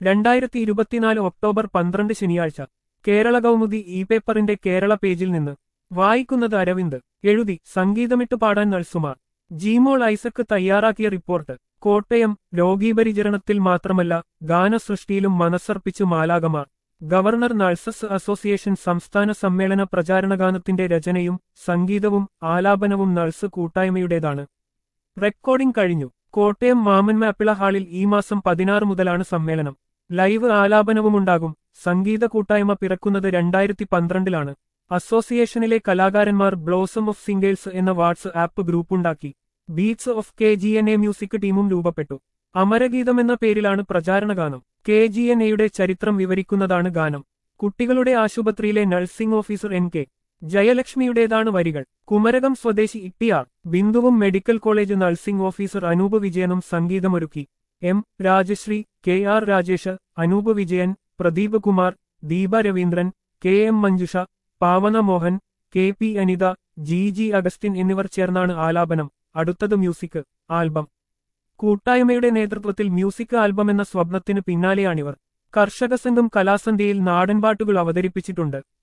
രണ്ടായിരത്തി ഇരുപത്തിനാല് ഒക്ടോബർ പന്ത്രണ്ട് ശനിയാഴ്ച കേരള കൗമുദി ഇ പേപ്പറിന്റെ കേരള പേജിൽ നിന്ന് വായിക്കുന്നത് അരവിന്ദ് എഴുതി സംഗീതമിട്ട് പാടാൻ നഴ്സുമാർ ജീമോൾ ഐസക്ക് തയ്യാറാക്കിയ റിപ്പോർട്ട് കോട്ടയം രോഗീപരിചരണത്തിൽ മാത്രമല്ല ഗാനസൃഷ്ടിയിലും മനസ്സർപ്പിച്ചു മാലാകമാർ ഗവർണർ നഴ്സസ് അസോസിയേഷൻ സംസ്ഥാന സമ്മേളന പ്രചാരണഗാനത്തിന്റെ രചനയും സംഗീതവും ആലാപനവും നഴ്സ് കൂട്ടായ്മയുടേതാണ് റെക്കോർഡിംഗ് കഴിഞ്ഞു കോട്ടയം മാമൻ മാപ്പിള ഹാളിൽ ഈ മാസം പതിനാറ് മുതലാണ് സമ്മേളനം ലൈവ് ആലാപനവുമുണ്ടാകും സംഗീത കൂട്ടായ്മ പിറക്കുന്നത് രണ്ടായിരത്തി പന്ത്രണ്ടിലാണ് അസോസിയേഷനിലെ കലാകാരന്മാർ ബ്ലോസം ഓഫ് സിംഗേഴ്സ് എന്ന വാട്സ് ആപ്പ് ഗ്രൂപ്പുണ്ടാക്കി beats of K G N A music ടീമും രൂപപ്പെട്ടു അമരഗീതം എന്ന പേരിലാണ് പ്രചാരണഗാനം കെ ജി എൻ എയുടെ ചരിത്രം വിവരിക്കുന്നതാണ് ഗാനം കുട്ടികളുടെ ആശുപത്രിയിലെ നഴ്സിംഗ് ഓഫീസർ എൻ കെ ജയലക്ഷ്മിയുടേതാണ് വരികൾ കുമരകം സ്വദേശി ഇട്ടിയാർ ബിന്ദുവും medical college nursing officer Anoop വിജയനും സംഗീതമൊരുക്കി M Rajasree K R Rajesh Anoop Vijayan Pradeep Kumar Deepa Raveendran K M Manjusha Pavana Mohan K P Anitha G G Augustine എന്നിവർ ചേർന്നാണ് ആലാപനം അടുത്തത് മ്യൂസിക് ആൽബം കൂട്ടായ്മയുടെ നേതൃത്വത്തിൽ മ്യൂസിക് ആൽബം എന്ന സ്വപ്നത്തിന് പിന്നാലെയാണിവർ കർഷക സംഘം കലാസന്ധ്യയിൽ നാടൻപാട്ടുകൾ അവതരിപ്പിച്ചിട്ടുണ്ട്